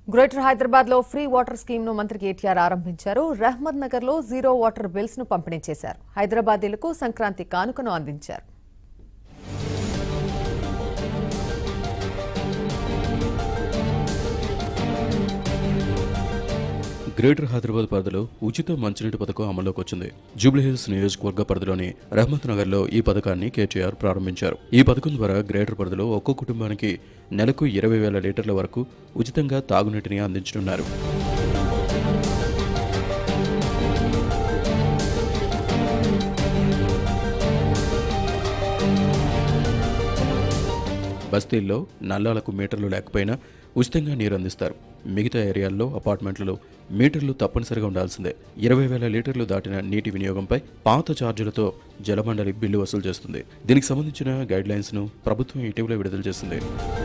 greater Hyderabad లో free water scheme ను మంత్రి కేటీఆర్ ఆరంభించారు రహ్మద్ నగర్ లో జీరో వాటర్ బిల్స్ ను పంపిణీ చేశారు హైదరాబాదీలకు సంక్రాంతి కానుకను అందించారు గ్రేటర్ హైదరాబాద్ పరిధిలో ఉచిత మంచినీటి పథకం అమల్లోకి వచ్చింది జూబ్లీహిల్స్ నియోజకవర్గ పరిధిలోని రహమత్ నగర్ లో ఈ పథకాన్ని కేటీఆర్ ప్రారంభించారు ఈ పథకం ద్వారా గ్రేటర్ పరిధిలో ఒక్కో కుటుంబానికి నెలకు ఇరవై వేల లీటర్ల వరకు ఉచితంగా తాగునీటిని అందించనున్నారు బస్తీల్లో నల్లాలకు మీటర్లు లేకపోయినా ఉచితంగా నీరు అందిస్తారు మిగతా ఏరియాల్లో అపార్ట్మెంట్లలో మీటర్లు తప్పనిసరిగా ఉండాల్సిందే ఇరవై వేల లీటర్లు దాటిన నీటి వినియోగంపై పాత ఛార్జీలతో జలమండలి బిల్లు వసూలు చేస్తుంది దీనికి సంబంధించిన గైడ్ లైన్స్ ను ప్రభుత్వం ఇటీవల విడుదల చేసింది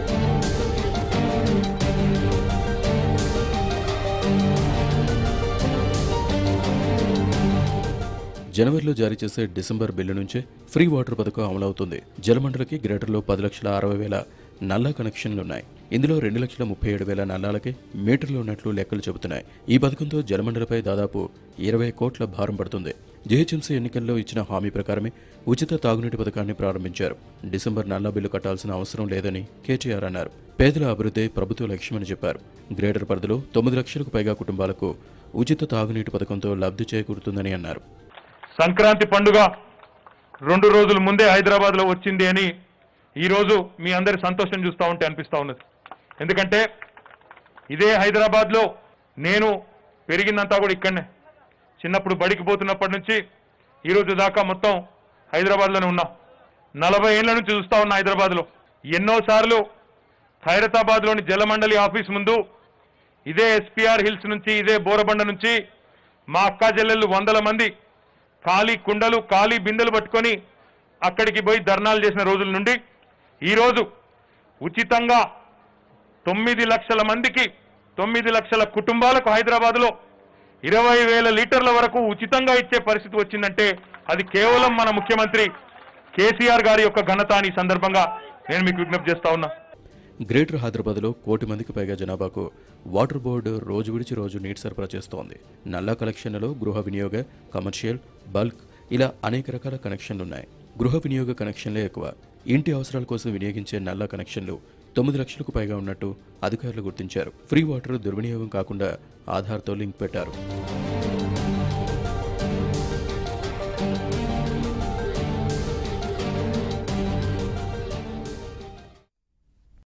జనవరిలో జారీ చేసే డిసెంబర్ బిల్లు నుంచే ఫ్రీ వాటర్ పథకం అమలవుతుంది జలమండలికి గ్రేటర్లో పది లక్షల అరవై వేల నల్లా కనెక్షన్లున్నాయి ఇందులో రెండు లక్షల ముప్పై ఏడు వేల నల్లాలకి మీటర్లు ఉన్నట్లు లెక్కలు చెబుతున్నాయి ఈ పథకంతో జలమండలిపై దాదాపు ఇరవై కోట్ల భారం పడుతుంది జీహెచ్ఎంసీ ఎన్నికల్లో ఇచ్చిన హామీ ప్రకారమే ఉచిత తాగునీటి పథకాన్ని ప్రారంభించారు డిసెంబర్ నల్లా బిల్లు కట్టాల్సిన అవసరం లేదని కేటీఆర్ అన్నారు పేదల అభివృద్ధి ప్రభుత్వ లక్ష్యమని చెప్పారు గ్రేటర్ పరిధిలో తొమ్మిది లక్షలకు పైగా కుటుంబాలకు ఉచిత తాగునీటి పథకంతో లబ్ధి చేకూరుతుందని అన్నారు సంక్రాంతి పండుగ రెండు రోజుల ముందే హైదరాబాద్ లో వచ్చింది అని ఈరోజు మీ అందరి సంతోషం చూస్తూ ఉంటే అనిపిస్తా ఉన్నది ఎందుకంటే ఇదే హైదరాబాద్ లో నేను పెరిగిందంతా కూడా ఇక్కడనే చిన్నప్పుడు బడికి పోతున్నప్పటి నుంచి ఈ రోజు దాకా మొత్తం హైదరాబాద్ లోనే ఉన్నా నలభై ఏళ్ల నుంచి చూస్తా ఉన్నా హైదరాబాద్ లో ఎన్నోసార్లు ఖైరతాబాద్ లోని జలమండలి ఆఫీస్ ముందు ఇదే ఎస్పీఆర్ హిల్స్ నుంచి ఇదే బోరబండ నుంచి మా అక్కా చెల్లెళ్ళు వందల మంది ఖాళీ కుండలు ఖాళీ బిందెలు పట్టుకొని అక్కడికి పోయి ధర్నాలు చేసిన రోజుల నుండి ఈరోజు ఉచితంగా తొమ్మిది లక్షల మందికి తొమ్మిది లక్షల కుటుంబాలకు హైదరాబాద్లో ఇరవై వేల లీటర్ల వరకు ఉచితంగా ఇచ్చే పరిస్థితి వచ్చిందంటే అది కేవలం మన ముఖ్యమంత్రి కేసీఆర్ గారి యొక్క ఘనత అని ఈ సందర్భంగా నేను మీకు విజ్ఞప్తి చేస్తా ఉన్నా గ్రేటర్ హైదరాబాద్లో కోటి మందికి పైగా జనాభాకు వాటర్ బోర్డు రోజు విడిచి రోజు నీటి సరఫరా చేస్తోంది నల్లా కనెక్షన్లలో గృహ వినియోగ కమర్షియల్ బల్క్ ఇలా అనేక రకాల కనెక్షన్లున్నాయి గృహ వినియోగ కనెక్షన్లే ఎక్కువ ఇంటి అవసరాల కోసం వినియోగించే నల్లా కనెక్షన్లు తొమ్మిది లక్షలకు పైగా ఉన్నట్టు అధికారులు గుర్తించారు ఫ్రీ వాటర్ దుర్వినియోగం కాకుండా ఆధార్తో లింక్ పెట్టారు